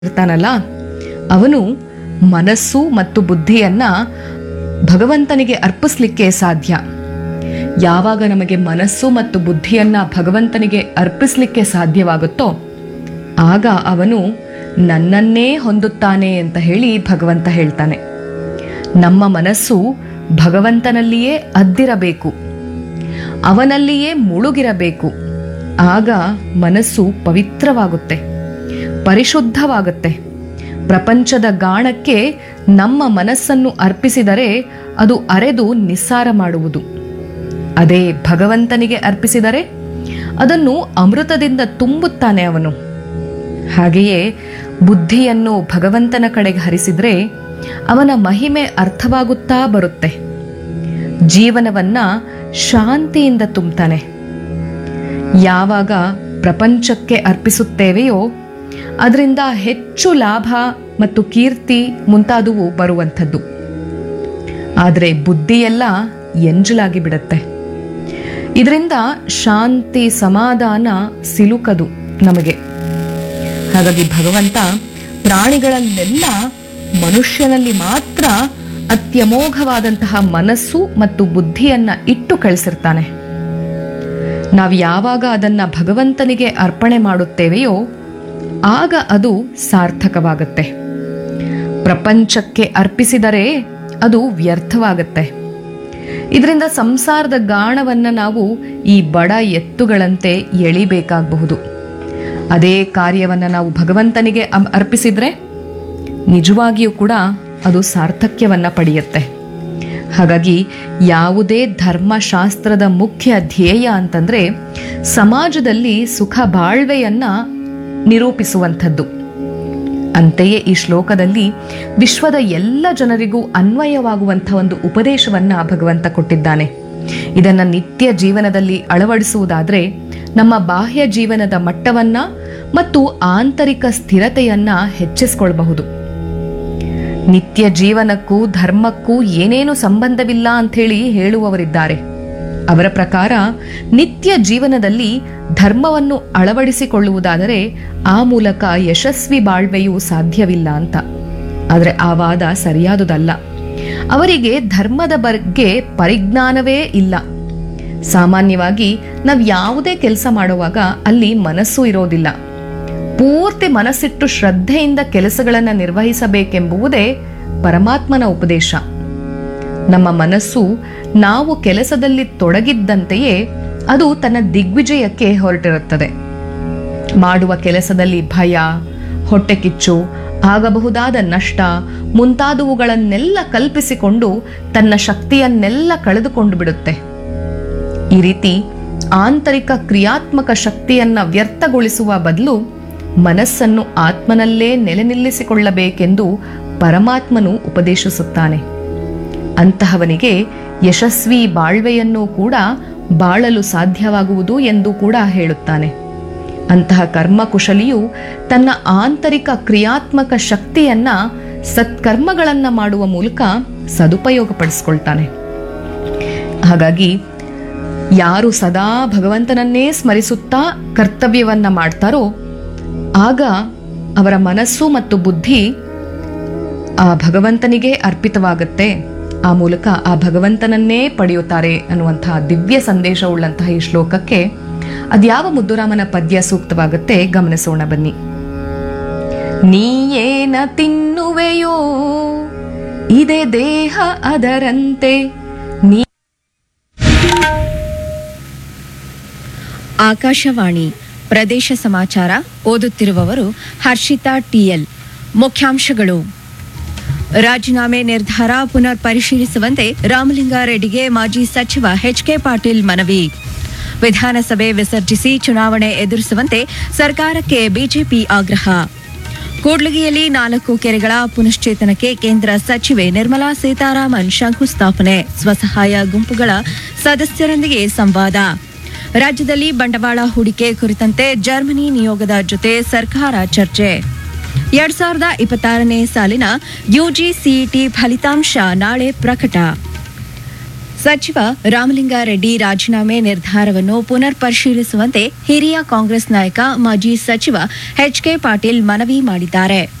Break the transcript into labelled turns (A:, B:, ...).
A: ಇರ್ತಾನಲ್ಲ ಅವನು ಮನಸ್ಸು ಮತ್ತು ಬುದ್ಧಿಯನ್ನ ಭಗವಂತನಿಗೆ ಅರ್ಪಿಸ್ಲಿಕ್ಕೆ ಸಾಧ್ಯ ಯಾವಾಗ ನಮಗೆ ಮನಸ್ಸು ಮತ್ತು ಬುದ್ಧಿಯನ್ನ ಭಗವಂತನಿಗೆ ಅರ್ಪಿಸ್ಲಿಕ್ಕೆ ಸಾಧ್ಯವಾಗುತ್ತೋ ಆಗ ಅವನು ನನ್ನನ್ನೇ ಹೊಂದುತ್ತಾನೆ ಅಂತ ಹೇಳಿ ಭಗವಂತ ಹೇಳ್ತಾನೆ ನಮ್ಮ ಮನಸ್ಸು ಭಗವಂತನಲ್ಲಿಯೇ ಅದ್ದಿರಬೇಕು ಅವನಲ್ಲಿಯೇ ಮುಳುಗಿರಬೇಕು ಆಗ ಮನಸ್ಸು ಪವಿತ್ರವಾಗುತ್ತೆ ಪರಿಶುದ್ಧವಾಗುತ್ತೆ ಪ್ರಪಂಚದ ಗಾಣಕ್ಕೆ ನಮ್ಮ ಮನಸ್ಸನ್ನು ಅರ್ಪಿಸಿದರೆ ಅದು ಅರೆದು ನಿಸ್ಸಾರ ಮಾಡುವುದು ಅದೇ ಭಗವಂತನಿಗೆ ಅರ್ಪಿಸಿದರೆ ಅದನ್ನು ಅಮೃತದಿಂದ ತುಂಬುತ್ತಾನೆ ಅವನು ಹಾಗೆಯೇ ಬುದ್ಧಿಯನ್ನು ಭಗವಂತನ ಕಡೆಗೆ ಹರಿಸಿದ್ರೆ ಅವನ ಮಹಿಮೆ ಅರ್ಥವಾಗುತ್ತಾ ಬರುತ್ತೆ ಜೀವನವನ್ನ ಶಾಂತಿಯಿಂದ ತುಂಬುತ್ತಾನೆ ಯಾವಾಗ ಪ್ರಪಂಚಕ್ಕೆ ಅರ್ಪಿಸುತ್ತೇವೆಯೋ ಅದರಿಂದ ಹೆಚ್ಚು ಲಾಭ ಮತ್ತು ಕೀರ್ತಿ ಮುಂತಾದವು ಬರುವಂಥದ್ದು ಆದರೆ ಬುದ್ಧಿಯೆಲ್ಲ ಎಂಜಲಾಗಿ ಬಿಡುತ್ತೆ ಇದರಿಂದ ಶಾಂತಿ ಸಮಾಧಾನ ಸಿಲುಕದು ನಮಗೆ ಹಾಗಾಗಿ ಭಗವಂತ ಪ್ರಾಣಿಗಳನ್ನೆಲ್ಲ ಮನುಷ್ಯನಲ್ಲಿ ಮಾತ್ರ ಅತ್ಯಮೋಘವಾದಂತಹ ಮನಸ್ಸು ಮತ್ತು ಬುದ್ಧಿಯನ್ನ ಇಟ್ಟು ಕಳಿಸಿರ್ತಾನೆ ನಾವು ಯಾವಾಗ ಅದನ್ನ ಭಗವಂತನಿಗೆ ಅರ್ಪಣೆ ಮಾಡುತ್ತೇವೆಯೋ ಆಗ ಅದು ಸಾರ್ಥಕವಾಗುತ್ತೆ ಪ್ರಪಂಚಕ್ಕೆ ಅರ್ಪಿಸಿದರೆ ಅದು ವ್ಯರ್ಥವಾಗುತ್ತೆ ಇದರಿಂದ ಸಂಸಾರದ ಗಾಣವನ್ನ ನಾವು ಈ ಬಡ ಎತ್ತುಗಳಂತೆ ಎಳಿಬೇಕಾಗಬಹುದು ಅದೇ ಕಾರ್ಯವನ್ನ ನಾವು ಭಗವಂತನಿಗೆ ಅಂ- ಅರ್ಪಿಸಿದ್ರೆ ನಿಜವಾಗಿಯೂ ಕೂಡ ಅದು ಸಾರ್ಥಕ್ಯವನ್ನ ಪಡೆಯುತ್ತೆ ಹಾಗಾಗಿ ಯಾವುದೇ ಧರ್ಮಶಾಸ್ತ್ರದ ಮುಖ್ಯ ಧ್ಯೇಯ ಅಂತಂದ್ರೆ ಸಮಾಜದಲ್ಲಿ ಸುಖ ಬಾಳ್ವೆಯನ್ನ ನಿರೂಪಿಸುವಂಥದ್ದು ಅಂತೆಯೇ ಈ ಶ್ಲೋಕದಲ್ಲಿ ವಿಶ್ವದ ಎಲ್ಲ ಜನರಿಗೂ ಅನ್ವಯವಾಗುವಂಥ ಒಂದು ಉಪದೇಶವನ್ನ ಭಗವಂತ ಕೊಟ್ಟಿದ್ದಾನೆ ಇದನ್ನ ನಿತ್ಯ ಜೀವನದಲ್ಲಿ ಅಳವಡಿಸುವುದಾದ್ರೆ ನಮ್ಮ ಬಾಹ್ಯ ಜೀವನದ ಮಟ್ಟವನ್ನ ಮತ್ತು ಆಂತರಿಕ ಸ್ಥಿರತೆಯನ್ನ ಹೆಚ್ಚಿಸಿಕೊಳ್ಳಬಹುದು ನಿತ್ಯ ಜೀವನಕ್ಕೂ ಧರ್ಮಕ್ಕೂ ಏನೇನು ಸಂಬಂಧವಿಲ್ಲ ಅಂಥೇಳಿ ಹೇಳುವವರಿದ್ದಾರೆ ಅವರ ಪ್ರಕಾರ ನಿತ್ಯ ಜೀವನದಲ್ಲಿ ಧರ್ಮವನ್ನು ಅಳವಡಿಸಿಕೊಳ್ಳುವುದಾದರೆ ಆ ಮೂಲಕ ಯಶಸ್ವಿ ಬಾಳ್ವೆಯು ಸಾಧ್ಯವಿಲ್ಲ ಅಂತ ಆದರೆ ಆ ವಾದ ಸರಿಯಾದುದಲ್ಲ ಅವರಿಗೆ ಧರ್ಮದ ಬಗ್ಗೆ ಪರಿಜ್ಞಾನವೇ ಇಲ್ಲ ಸಾಮಾನ್ಯವಾಗಿ ನಾವು ಯಾವುದೇ ಕೆಲಸ ಮಾಡುವಾಗ ಅಲ್ಲಿ ಮನಸ್ಸು ಇರೋದಿಲ್ಲ ಪೂರ್ತಿ ಮನಸ್ಸಿಟ್ಟು ಶ್ರದ್ಧೆಯಿಂದ ಕೆಲಸಗಳನ್ನು ನಿರ್ವಹಿಸಬೇಕೆಂಬುವುದೇ ಪರಮಾತ್ಮನ ಉಪದೇಶ ನಮ್ಮ ಮನಸ್ಸು ನಾವು ಕೆಲಸದಲ್ಲಿ ತೊಡಗಿದ್ದಂತೆಯೇ ಅದು ತನ್ನ ದಿಗ್ವಿಜಯಕ್ಕೆ ಹೊರಟಿರುತ್ತದೆ ಮಾಡುವ ಕೆಲಸದಲ್ಲಿ ಭಯ ಹೊಟ್ಟೆ ಕಿಚ್ಚು ಆಗಬಹುದಾದ ನಷ್ಟ ಮುಂತಾದವುಗಳನ್ನೆಲ್ಲ ಕಲ್ಪಿಸಿಕೊಂಡು ತನ್ನ ಶಕ್ತಿಯನ್ನೆಲ್ಲ ಕಳೆದುಕೊಂಡು ಬಿಡುತ್ತೆ ಈ ರೀತಿ ಆಂತರಿಕ ಕ್ರಿಯಾತ್ಮಕ ಶಕ್ತಿಯನ್ನ ವ್ಯರ್ಥಗೊಳಿಸುವ ಬದಲು ಮನಸ್ಸನ್ನು ಆತ್ಮನಲ್ಲೇ ನೆಲೆ ನಿಲ್ಲಿಸಿಕೊಳ್ಳಬೇಕೆಂದು ಪರಮಾತ್ಮನು ಉಪದೇಶಿಸುತ್ತಾನೆ ಅಂತಹವನಿಗೆ ಯಶಸ್ವಿ ಬಾಳ್ವೆಯನ್ನು ಕೂಡ ಬಾಳಲು ಸಾಧ್ಯವಾಗುವುದು ಎಂದು ಕೂಡ ಹೇಳುತ್ತಾನೆ ಅಂತಹ ಕರ್ಮಕುಶಲಿಯು ತನ್ನ ಆಂತರಿಕ ಕ್ರಿಯಾತ್ಮಕ ಶಕ್ತಿಯನ್ನ ಸತ್ಕರ್ಮಗಳನ್ನ ಮಾಡುವ ಮೂಲಕ ಸದುಪಯೋಗಪಡಿಸ್ಕೊಳ್ತಾನೆ ಹಾಗಾಗಿ ಯಾರು ಸದಾ ಭಗವಂತನನ್ನೇ ಸ್ಮರಿಸುತ್ತಾ ಕರ್ತವ್ಯವನ್ನ ಮಾಡ್ತಾರೋ ಆಗ ಅವರ ಮನಸ್ಸು ಮತ್ತು ಬುದ್ಧಿ ಆ ಭಗವಂತನಿಗೆ ಅರ್ಪಿತವಾಗುತ್ತೆ ಆ ಮೂಲಕ ಆ ಭಗವಂತನನ್ನೇ ಪಡೆಯುತ್ತಾರೆ ಅನ್ನುವಂತಹ ದಿವ್ಯ ಸಂದೇಶವುಳ್ಳಂತಹ ಈ ಶ್ಲೋಕಕ್ಕೆ ಅದ್ಯಾವ ಮುದ್ದುರಾಮನ ಪದ್ಯ ಸೂಕ್ತವಾಗುತ್ತೆ ಗಮನಿಸೋಣ ಬನ್ನಿ ನೀಯೇನ ತಿನ್ನುವೆಯೋ ಇದೇ ದೇಹ ಅದರಂತೆ ನೀ
B: ಆಕಾಶವಾಣಿ ಪ್ರದೇಶ ಸಮಾಚಾರ ಓದುತ್ತಿರುವವರು ಹರ್ಷಿತಾ ಟಿಎಲ್ ಮುಖ್ಯಾಂಶಗಳು ರಾಜೀನಾಮೆ ನಿರ್ಧಾರ ಪುನರ್ ಪರಿಶೀಲಿಸುವಂತೆ ರಾಮಲಿಂಗಾರೆಡ್ಡಿಗೆ ಮಾಜಿ ಸಚಿವ ಎಚ್ಕೆ ಪಾಟೀಲ್ ಮನವಿ ವಿಧಾನಸಭೆ ವಿಸರ್ಜಿಸಿ ಚುನಾವಣೆ ಎದುರಿಸುವಂತೆ ಸರ್ಕಾರಕ್ಕೆ ಬಿಜೆಪಿ ಆಗ್ರಹ ಕೂಡ್ಲಿಗಿಯಲ್ಲಿ ನಾಲ್ಕು ಕೆರೆಗಳ ಪುನಶ್ಚೇತನಕ್ಕೆ ಕೇಂದ್ರ ಸಚಿವೆ ನಿರ್ಮಲಾ ಸೀತಾರಾಮನ್ ಶಂಕುಸ್ಥಾಪನೆ ಸ್ವಸಹಾಯ ಗುಂಪುಗಳ ಸದಸ್ಯರೊಂದಿಗೆ ಸಂವಾದ ರಾಜ್ಯದಲ್ಲಿ ಬಂಡವಾಳ ಹೂಡಿಕೆ ಕುರಿತಂತೆ ಜರ್ಮನಿ ನಿಯೋಗದ ಜೊತೆ ಸರ್ಕಾರ ಚರ್ಚೆ ಎರಡ್ ಸಾವಿರದ ಇಪ್ಪತ್ತಾರನೇ ಸಾಲಿನ ಯುಜಿ ಸಿಇಟಿ ಫಲಿತಾಂಶ ನಾಳೆ ಪ್ರಕಟ ಸಚಿವ ರಾಮಲಿಂಗಾರೆಡ್ಡಿ ರಾಜೀನಾಮೆ ನಿರ್ಧಾರವನ್ನು ಪುನರ್ ಪರಿಶೀಲಿಸುವಂತೆ ಹಿರಿಯ ಕಾಂಗ್ರೆಸ್ ನಾಯಕ ಮಾಜಿ ಸಚಿವ ಎಚ್ಕೆ ಪಾಟೀಲ್ ಮನವಿ ಮಾಡಿದ್ದಾರೆ